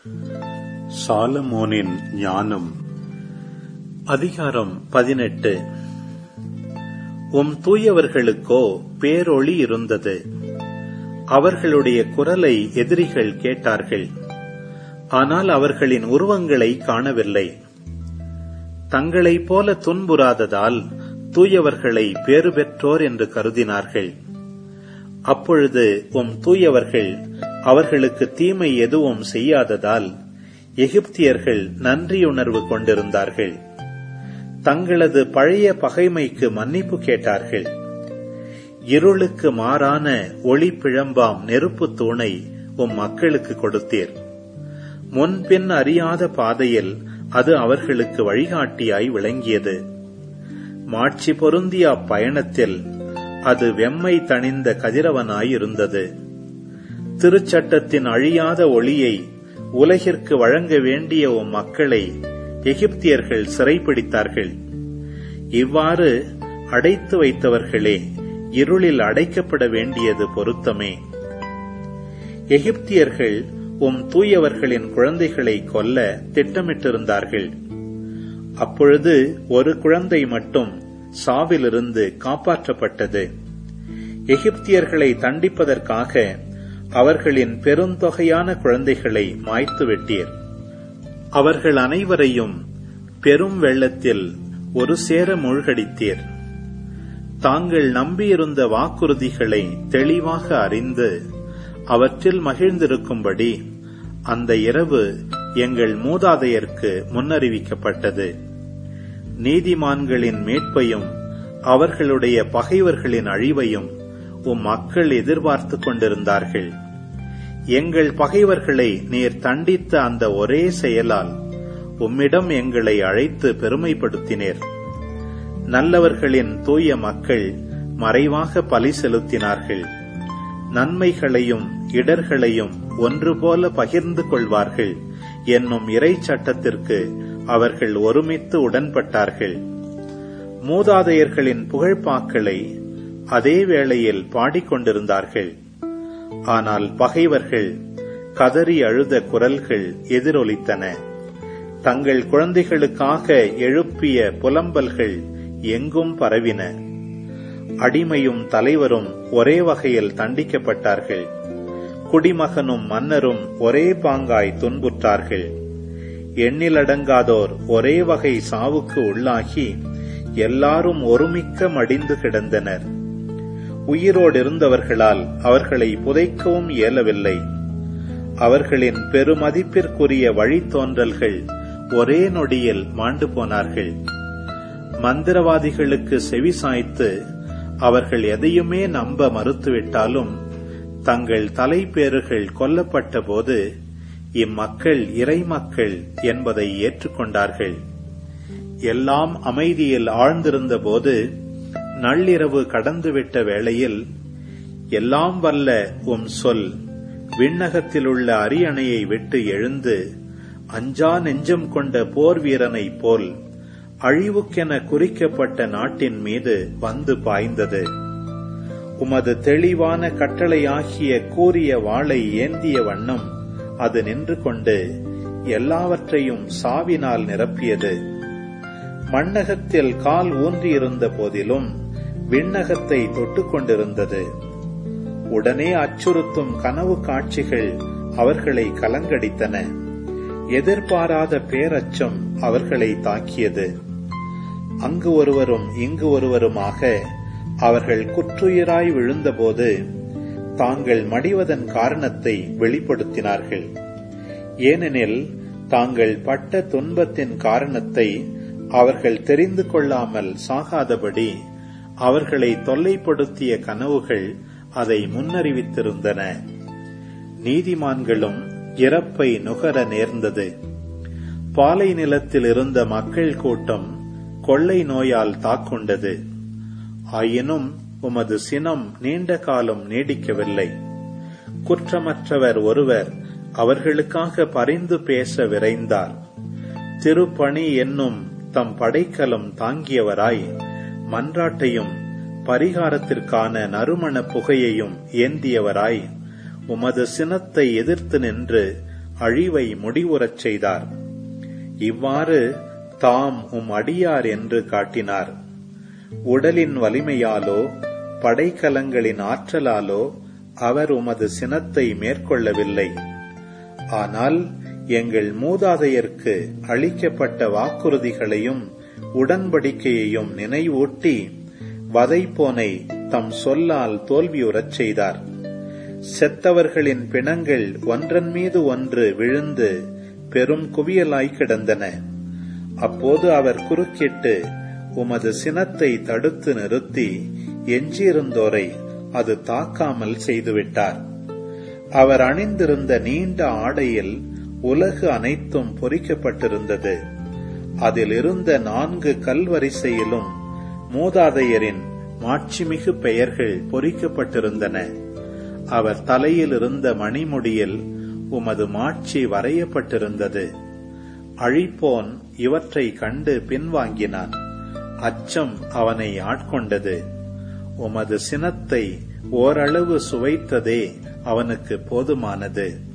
சாலமோனின் ஞானம் அதிகாரம் பதினெட்டு உம் தூயவர்களுக்கோ பேரொளி இருந்தது அவர்களுடைய குரலை எதிரிகள் கேட்டார்கள் ஆனால் அவர்களின் உருவங்களை காணவில்லை தங்களைப் போல துன்புறாததால் தூயவர்களை பேறு பெற்றோர் என்று கருதினார்கள் அப்பொழுது உம் தூயவர்கள் அவர்களுக்கு தீமை எதுவும் செய்யாததால் எகிப்தியர்கள் நன்றியுணர்வு கொண்டிருந்தார்கள் தங்களது பழைய பகைமைக்கு மன்னிப்பு கேட்டார்கள் இருளுக்கு மாறான ஒளி பிழம்பாம் நெருப்பு தூணை உம் மக்களுக்கு கொடுத்தீர் முன்பின் அறியாத பாதையில் அது அவர்களுக்கு வழிகாட்டியாய் விளங்கியது மாட்சி பொருந்திய அப்பயணத்தில் அது வெம்மை தணிந்த கதிரவனாய் இருந்தது திருச்சட்டத்தின் அழியாத ஒளியை உலகிற்கு வழங்க வேண்டிய உம் மக்களை எகிப்தியர்கள் சிறைப்பிடித்தார்கள் இவ்வாறு அடைத்து வைத்தவர்களே இருளில் அடைக்கப்பட வேண்டியது பொருத்தமே எகிப்தியர்கள் உம் தூயவர்களின் குழந்தைகளை கொல்ல திட்டமிட்டிருந்தார்கள் அப்பொழுது ஒரு குழந்தை மட்டும் சாவிலிருந்து காப்பாற்றப்பட்டது எகிப்தியர்களை தண்டிப்பதற்காக அவர்களின் பெருந்தொகையான குழந்தைகளை மாய்த்து விட்டீர் அவர்கள் அனைவரையும் பெரும் வெள்ளத்தில் ஒரு சேர மூழ்கடித்தீர் தாங்கள் நம்பியிருந்த வாக்குறுதிகளை தெளிவாக அறிந்து அவற்றில் மகிழ்ந்திருக்கும்படி அந்த இரவு எங்கள் மூதாதையர்க்கு முன்னறிவிக்கப்பட்டது நீதிமான்களின் மீட்பையும் அவர்களுடைய பகைவர்களின் அழிவையும் உம் மக்கள் எதிர்பார்த்து கொண்டிருந்தார்கள் எங்கள் பகைவர்களை நீர் தண்டித்த அந்த ஒரே செயலால் உம்மிடம் எங்களை அழைத்து பெருமைப்படுத்தினீர் நல்லவர்களின் தூய மக்கள் மறைவாக பலி செலுத்தினார்கள் நன்மைகளையும் இடர்களையும் ஒன்றுபோல பகிர்ந்து கொள்வார்கள் என்னும் இறை சட்டத்திற்கு அவர்கள் ஒருமித்து உடன்பட்டார்கள் மூதாதையர்களின் புகழ்பாக்களை அதே வேளையில் பாடிக்கொண்டிருந்தார்கள் ஆனால் பகைவர்கள் கதறி அழுத குரல்கள் எதிரொலித்தன தங்கள் குழந்தைகளுக்காக எழுப்பிய புலம்பல்கள் எங்கும் பரவின அடிமையும் தலைவரும் ஒரே வகையில் தண்டிக்கப்பட்டார்கள் குடிமகனும் மன்னரும் ஒரே பாங்காய் துன்புற்றார்கள் எண்ணிலடங்காதோர் ஒரே வகை சாவுக்கு உள்ளாகி எல்லாரும் ஒருமிக்க மடிந்து கிடந்தனர் உயிரோடு இருந்தவர்களால் அவர்களை புதைக்கவும் இயலவில்லை அவர்களின் பெருமதிப்பிற்குரிய வழித்தோன்றல்கள் ஒரே நொடியில் மாண்டு போனார்கள் மந்திரவாதிகளுக்கு செவி சாய்த்து அவர்கள் எதையுமே நம்ப மறுத்துவிட்டாலும் தங்கள் தலைப்பேறுகள் கொல்லப்பட்ட போது இம்மக்கள் இறைமக்கள் என்பதை ஏற்றுக்கொண்டார்கள் எல்லாம் அமைதியில் ஆழ்ந்திருந்த போது நள்ளிரவு கடந்துவிட்ட வேளையில் எல்லாம் வல்ல உம் சொல் விண்ணகத்திலுள்ள அரியணையை விட்டு எழுந்து அஞ்சா நெஞ்சம் கொண்ட போர் வீரனைப் போல் அழிவுக்கென குறிக்கப்பட்ட நாட்டின் மீது வந்து பாய்ந்தது உமது தெளிவான கட்டளையாகிய கூறிய வாளை ஏந்திய வண்ணம் அது நின்று கொண்டு எல்லாவற்றையும் சாவினால் நிரப்பியது மண்ணகத்தில் கால் ஊன்றியிருந்த போதிலும் விண்ணகத்தை தொட்டுக் கொண்டிருந்தது உடனே அச்சுறுத்தும் கனவு காட்சிகள் அவர்களை கலங்கடித்தன எதிர்பாராத பேரச்சம் அவர்களை தாக்கியது அங்கு ஒருவரும் இங்கு ஒருவருமாக அவர்கள் குற்றுயிராய் விழுந்தபோது தாங்கள் மடிவதன் காரணத்தை வெளிப்படுத்தினார்கள் ஏனெனில் தாங்கள் பட்ட துன்பத்தின் காரணத்தை அவர்கள் தெரிந்து கொள்ளாமல் சாகாதபடி அவர்களை தொல்லைப்படுத்திய கனவுகள் அதை முன்னறிவித்திருந்தன நீதிமான்களும் இறப்பை நுகர நேர்ந்தது பாலை நிலத்தில் இருந்த மக்கள் கூட்டம் கொள்ளை நோயால் தாக்குண்டது ஆயினும் உமது சினம் நீண்ட காலம் நீடிக்கவில்லை குற்றமற்றவர் ஒருவர் அவர்களுக்காக பரிந்து பேச விரைந்தார் திருப்பணி என்னும் தம் படைக்கலம் தாங்கியவராய் மன்றாட்டையும் பரிகாரத்திற்கான நறுமண புகையையும் ஏந்தியவராய் உமது சினத்தை எதிர்த்து நின்று அழிவை முடிவுறச் செய்தார் இவ்வாறு தாம் உம் அடியார் என்று காட்டினார் உடலின் வலிமையாலோ படைக்கலங்களின் ஆற்றலாலோ அவர் உமது சினத்தை மேற்கொள்ளவில்லை ஆனால் எங்கள் மூதாதையர்க்கு அளிக்கப்பட்ட வாக்குறுதிகளையும் உடன்படிக்கையையும் நினைவூட்டி வதைப்போனை தம் சொல்லால் தோல்வியுறச் செய்தார் செத்தவர்களின் பிணங்கள் ஒன்றன் மீது ஒன்று விழுந்து பெரும் குவியலாய் கிடந்தன அப்போது அவர் குறுக்கிட்டு உமது சினத்தை தடுத்து நிறுத்தி எஞ்சியிருந்தோரை அது தாக்காமல் செய்துவிட்டார் அவர் அணிந்திருந்த நீண்ட ஆடையில் உலகு அனைத்தும் பொறிக்கப்பட்டிருந்தது அதில் இருந்த நான்கு கல்வரிசையிலும் மூதாதையரின் மாட்சிமிகு பெயர்கள் பொறிக்கப்பட்டிருந்தன அவர் தலையில் இருந்த மணிமுடியில் உமது மாட்சி வரையப்பட்டிருந்தது அழிப்போன் இவற்றை கண்டு பின்வாங்கினான் அச்சம் அவனை ஆட்கொண்டது உமது சினத்தை ஓரளவு சுவைத்ததே அவனுக்கு போதுமானது